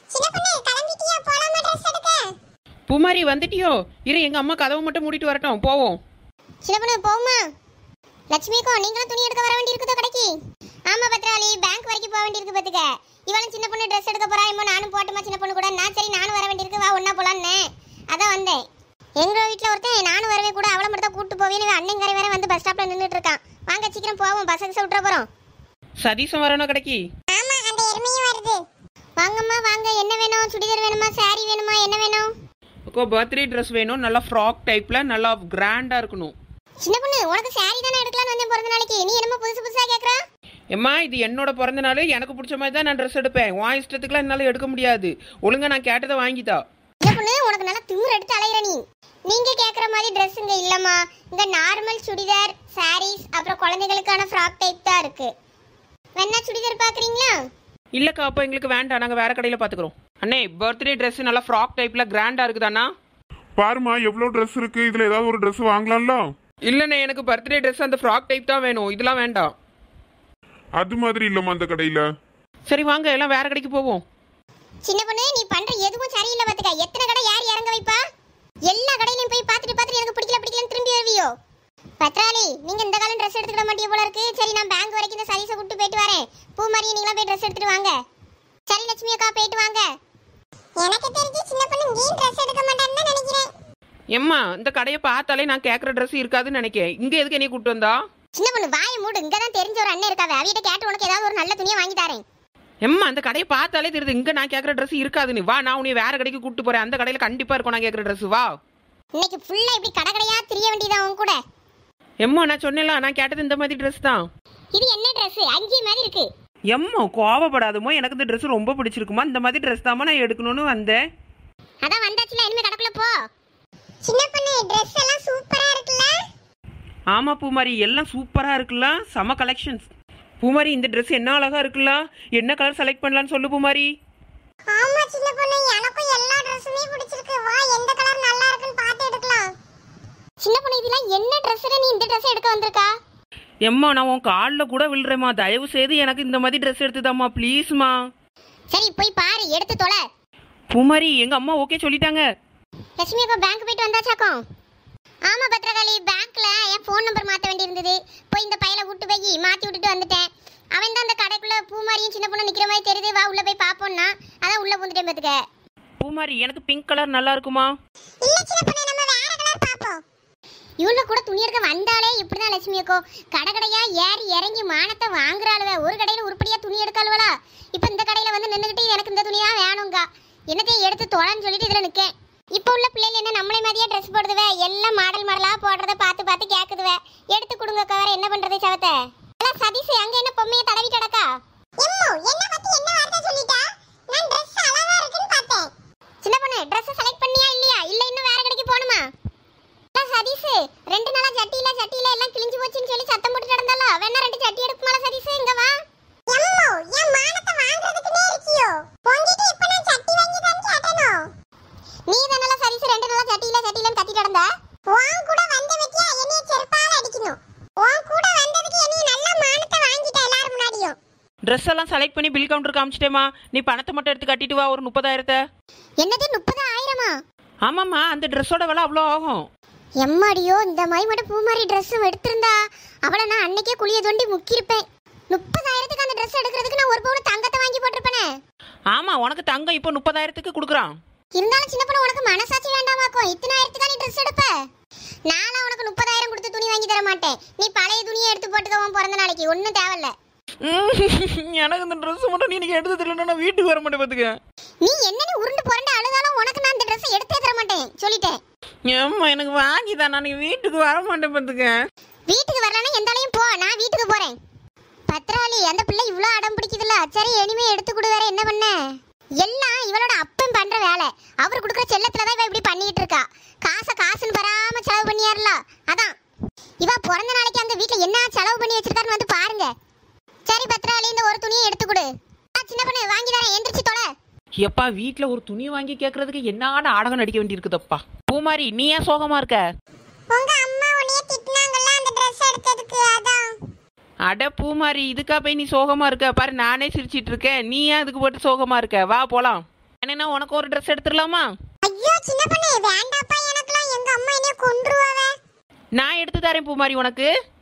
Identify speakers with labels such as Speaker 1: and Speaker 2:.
Speaker 1: சின்ன பொண்ணு கிளம்பிட்டியா போலாமா ட்ரெஸ் எடுக்க
Speaker 2: பூமாரி வந்துட்டியோ இரு எங்க அம்மா கதவை மட்டும் மூடிட்டு வரட்டும் போவோம்
Speaker 1: சின்ன பொண்ணு போகுமா லட்சுமிக்கும் நீங்களும் துணி எடுக்க வர வேண்டி இருக்குதோ கடைக்கு ஆமா பத்ராளி பேங்க் வரைக்கும் போக வேண்டி இருக்கு பாத்துக்க இவளும் சின்ன பொண்ணு ட்ரெஸ் எடுக்க போறா இம்மோ நானும் போட்டுமா சின்ன பொண்ணு கூட நான் சரி நானும் வர வேண்டி இருக்கு வா ஒண்ணா போலான்னு அதான் வந்தேன் எங்க வீட்ல ஒருத்தன் நானும் வரவே கூட அவளை மட்டும் தான் கூட்டு போவேன்னு அண்ணங்காரை வேற வந்து பஸ் ஸ்டாப்ல நின்னுட்டு இருக்கான் வாங்க சீக்கிரம் போவோம் பஸ் கிட்ட விட்டுற போறோம்
Speaker 2: சதீசம் வரணும் கடைக்கு
Speaker 1: ஆமா அந்த எருமையும் வருது வாங்கம்மா வாங்க என்ன வேணும் சுடிதார் வேணுமா saree வேணுமா என்ன வேணும்
Speaker 2: ஓகே பர்த்டே ட்ரெஸ் வேணும் நல்லா ஃப்ராக் டைப்ல நல்லா கிராண்டா இருக்கணும்
Speaker 1: சின்ன பொண்ணு உனக்கு saree தானே எடுக்கலாம்னு வந்தேன் பிறந்த நாளைக்கு நீ என்னமோ புதுசு புதுசா கேக்குற
Speaker 2: எம்மா இது என்னோட பிறந்த நாள் எனக்கு பிடிச்ச மாதிரி தான் நான் ட்ரெஸ் எடுப்பேன் உன் இஷ்டத்துக்குலாம் என்னால் எடுக்க முடியாது ஒழுங்கா நான் கேட்டதை வாங்கித்தா
Speaker 1: சின்ன பொண்ணு உனக்கு நல்லா திமிர் எடுத்து அலையிற நீ நீங்க கேக்குற மாதிரி Dress இங்க இல்லம்மா இங்க நார்மல் சுடிதார் sarees அப்புறம் குழந்தைகளுக்கான ஃப்ராக் டைப் தான் இருக்கு வேணா சுடிதார் பாக்குறீங்களா
Speaker 2: இல்லக்கா அப்போ எங்களுக்கு வேண்டாம் நாங்கள் வேற கடையில் பார்த்துக்குறோம் அண்ணே பர்த்டே ட்ரெஸ் நல்லா ஃப்ராக் டைப்ல கிராண்டா இருக்குதாண்ணா
Speaker 3: பாருமா எவ்வளவு Dress இருக்கு இதுல ஏதாவது ஒரு Dress வாங்கலாம்ல
Speaker 2: இல்லைண்ணே எனக்கு பர்த்டே ட்ரெஸ் அந்த ஃப்ராக் டைப் தான் வேணும் இதெல்லாம் வேண்டாம்
Speaker 3: அது மாதிரி இல்லம்மா அந்த கடையில
Speaker 2: சரி வாங்க எல்லாம் வேற கடைக்கு போவோம்
Speaker 1: சின்ன பொண்ணு நீ பண்ற எதுவும் சரியில்லை பாத்துக்க எத்தனை கடை யார் இறங்க வைப்பா எல்லா கடையிலயும் போய் பார்த்துட்டு பார்த்துட்டு எனக்கு பிடிக்கல பிடிக்கலன்னு திரும்பி வருவியோ பத்ராளி நீங்க இந்த காலம் ட்ரெஸ் எடுத்துக்கிட மாட்டிய போல இருக்கு சரி நான் பேங்க் வரைக்கும் இந்த சரீஸை கூட்டு போயிட்டு வரேன் பூ மாதிரி நீங்களாம் போய் ட்ரெஸ் எடுத்துட்டு வாங்க சரி லட்சுமி அக்கா போயிட்டு வாங்க எனக்கு தெரிஞ்சு சின்ன பொண்ணு இங்கேயும் ட்ரெஸ் எடுக்க மாட்டான்னு தான் நினைக்கிறேன்
Speaker 2: எம்மா இந்த கடையை பார்த்தாலே நான் கேட்குற ட்ரெஸ் இருக்காதுன்னு நினைக்கிறேன் இங்கே எதுக்கு என்னைய கூட்டு வந்தா
Speaker 1: சின்ன பொண்ணு வாயை மூடு இங்க தான் தெரிஞ்ச ஒரு அண்ணன் இருக்காவே அவிட்ட கேட்டு உனக்கு ஏதாவது ஒரு நல்ல துணியை வாங்கி தரேன்
Speaker 2: எம்மா அந்த கடையை பார்த்தாலே தெரியுது இங்கே நான் கேட்குற ட்ரெஸ் இருக்காதுன்னு வா நான் உன்னை வேற கடைக்கு கூட்டு போறேன் அந்த கடையில் கண்டிப்பாக இருக்கும் நான் கேட்குற ட்ரெஸ் வா
Speaker 1: இன்னைக்கு ஃபுல்லா இப்படி கடை கடையா திரிய வேண்டியதா உன் கூட
Speaker 2: எம்மா நான் சொன்னேன்ல நான் கேட்டது இந்த மாதிரி ட்ரெஸ் தான்
Speaker 1: இது என்ன ட்ரெஸ் அங்கி மாதிரி இருக்கு
Speaker 2: எம்மா கோவப்படாதமோ எனக்கு இந்த ட்ரெஸ் ரொம்ப பிடிச்சிருக்குமா இந்த மாதிரி ட்ரெஸ் தாம்மா நான் எடுக்கணும்னு வந்தேன்
Speaker 1: அதான் வந்தாச்சுல இனிமே கடைக்குள்ள போ சின்ன பொண்ணு Dress எல்லாம் சூப்பரா இருக்குல்ல
Speaker 2: ஆமா பூமாரி எல்லாம் சூப்பரா இருக்குல்ல செம கலெக்ஷன்ஸ் பூமாரி இந்த Dress என்ன அழகா இருக்குல்ல என்ன கலர் செலக்ட் பண்ணலாம்னு சொல்லு பூமாரி
Speaker 1: ஆமா சின்ன பொண்ணு எனக்கும் எல்லா Dressமே பிடிச்சிருக்கு வா எந்த கலர் நல்லா இருக்குன்னு பார்த்து எடுக்கலாம் சின்ன பொண்ணு இதெல்லாம் என்ன Dress நீ இந்த Dress எடுக்க வந்திருக்கா
Speaker 2: எம்மா நான் உன் காலில் கூட விழுறேம்மா தயவு செய்து எனக்கு இந்த மாதிரி ட்ரெஸ் எடுத்துதாம்மா ப்ளீஸ்மா
Speaker 1: சரி போய் பாரு எடுத்து தொலை
Speaker 2: பூமாரி எங்க அம்மா ஓகே சொல்லிட்டாங்க
Speaker 1: லட்சுமி அக்கா பேங்க் போயிட்டு வந்தாச்சாக்கும் ஆமா பத்ரகாளி பேங்க்ல என் ஃபோன் நம்பர் மாத்த வேண்டியிருந்தது போய் இந்த பையலை விட்டு போய் மாத்தி விட்டுட்டு வந்துட்டேன் அவன் தான் அந்த கடைக்குள்ள பூமாரியும் சின்ன பொண்ணு நிக்கிற மாதிரி தெரியுது வா உள்ள போய் பாப்போம்னா அதான் உள்ள வந்துட்டேன் பாத்துக்க
Speaker 2: பூமாரி எனக்கு பிங்க் கலர் நல்லா இருக்குமா
Speaker 1: இல்ல சின்ன பொண்ணு நம்ம வேற கலர் பாப்போம் இவள கூட துணி எடுக்க வந்தாலே இப்படிதான் லட்சுமி அக்கோ கடை கடையா ஏறி இறங்கி மானத்தை வாங்குறாளுவ ஒரு கடையில உருப்படியா துணி எடுக்காளுவலா இப்ப இந்த கடையில வந்து நின்னுகிட்டு எனக்கு இந்த துணி தான் வேணுங்க என்னத்தையும் எடுத்து தொலைன்னு சொல்லிட்டு இதுல நிக்கேன் இப்போ உள்ள பிள்ளைகள் என்ன நம்மளே மாதிரியே ட்ரெஸ் போடுதுவே எல்லாம் மாடல் மாடலா போடுறத பார்த்து பார்த்து கேக்குதுவே எடுத்து கொடுங்க வேற என்ன பண்றது சவத்தை எல்லாம் சதீஷ் அங்க என்ன பொம்மைய தடவி கிடக்கா என்ன பத்தி என்ன வார்த்தை சொல்லிட்டா நான் Dress அழகா இருக்குன்னு பார்த்தேன் சின்ன பொண்ணு Dress செலக்ட் பண்ணியா இல்லையா இல்ல இன்னும் வேற கடைக்கு போகணுமா அதான் சதீஷ் ரெண்டு நாளா சட்டியில சட்டியில எல்லாம் கிழிஞ்சு போச்சுன்னு சொல்லி சத்தம் போட்டு நடந்தால வேணா ரெண்டு சட்டி எடுக்குமால சதீஷ் இங்க வா எம்மோ என் மானத்தை வாங்குறதுக்குனே இருக்கியோ பொங்கிட்டு இப்ப நான் சட்டி வாங்கி தான் கேட்டனோ நீ தானல சதீஷ் ரெண்டு நாளா சட்டியில சட்டியில கத்தி நடந்த உன் கூட வந்த வெட்டியா என்னைய செருப்பால அடிக்கணும் உன் கூட வந்ததுக்கு என்னைய நல்ல மானத்தை வாங்கிட்ட எல்லாரும் முன்னாடியும்
Speaker 2: ட்ரெஸ் எல்லாம் செலக்ட் பண்ணி பில் கவுண்டர் காமிச்சிட்டேமா நீ பணத்தை மட்டும் எடுத்து கட்டிட்டு வா ஒரு முப்பதாயிரத்தை
Speaker 1: என்னது முப்பது ஆயிரமா
Speaker 2: ஆமாம்மா அந்த ட்ரெஸ்ஸோட விலை அவ்வளோ ஆகும்
Speaker 1: எம்மாடியோ இந்த மாதிரி மட்டும் பூமாரி Dress எடுத்திருந்தா அவளை நான் அன்னைக்கே குளிய தோண்டி முக்கியிருப்பேன் முப்பதாயிரத்துக்கு அந்த Dress எடுக்கிறதுக்கு நான் ஒரு பவுன் தங்கத்தை வாங்கி போட்டிருப்பேனே
Speaker 2: ஆமா உனக்கு தங்கம் இப்போ முப்பதாயிரத்துக்கு கொடுக்குறான்
Speaker 1: இருந்தாலும் சின்ன பொண்ணு உனக்கு மனசாட்சி வேண்டாமாக்கும் இத்தனாயிரத்துக்கா நீ Dress எடுப்ப நானும் உனக்கு முப்பதாயிரம் கொடுத்து துணி வாங்கி தர மாட்டேன் நீ பழைய துணியை எடுத்து போட்டுக்கோவன் பிறந்த நாளைக்கு ஒன்றும் தேவையில்ல
Speaker 2: எனக்கு இந்த ட்ரெஸ் மட்டும் நீ எனக்கு எடுத்து தெரியலன்னா நான் வீட்டுக்கு வர மாட்டேன் பார்த்துக்க
Speaker 1: நீ என்ன நீ உருண்டு புரண்டு அழுதாலும் உனக்கு நான் இந்த Dress எடுத்தே தர மாட்டேன் சொல்லிட்டேன்
Speaker 2: ஏம்மா எனக்கு வாங்கி தான் நான் வீட்டுக்கு வர மாட்டேன் பார்த்துக்க
Speaker 1: வீட்டுக்கு வரலன்னா எந்தாலையும் போ நான் வீட்டுக்கு போறேன் பத்ராளி அந்த பிள்ளை இவ்வளோ அடம் பிடிக்குதுல்ல சரி இனிமே எடுத்து கொடு வேற என்ன பண்ண எல்லாம் இவளோட அப்பன் பண்ற வேலை அவர் கொடுக்குற செல்லத்துல தான் இவ இப்படி பண்ணிட்டு இருக்கா காசை காசுன்னு வராம செலவு பண்ணியாருல அதான் இவ பிறந்த நாளைக்கு அந்த வீட்ல என்ன செலவு பண்ணி வச்சிருக்காருன்னு வந்து பாருங்க சரி பத்ராளி இந்த ஒரு துணியை எடுத்து கொடு ஆ, சின்ன பொண்ணு வாங்கி தரேன் எந்திரிச்சு தொலை
Speaker 2: எப்பா வீட்டில் ஒரு துணி வாங்கி கேட்கறதுக்கு என்ன நாடகம் நடிக்க வேண்டியிருக்குதப்பா பூமாரி நீ ஏன் சோகமா இருக்க
Speaker 1: உங்க அம்மா உன்னைய திட்டினாங்கல்ல அந்த Dress எடுத்ததுக்கு அதான்
Speaker 2: அட பூமாரி இதுக்கா போய் நீ சோகமா இருக்க பாரு நானே சிரிச்சிட்டு இருக்கேன் நீ ஏன் அதுக்கு போட்டு சோகமா இருக்க வா போலாம் வேணும்னா உனக்கு ஒரு ட்ரெஸ் எடுத்துடலாமா
Speaker 1: ஐயோ சின்ன பொண்ணு வேண்டாப்பா எனக்குலாம் எங்க அம்மா என்னைய கொன்றுவாவே
Speaker 2: நான் எடுத்து தரேன் பூமாரி உனக்கு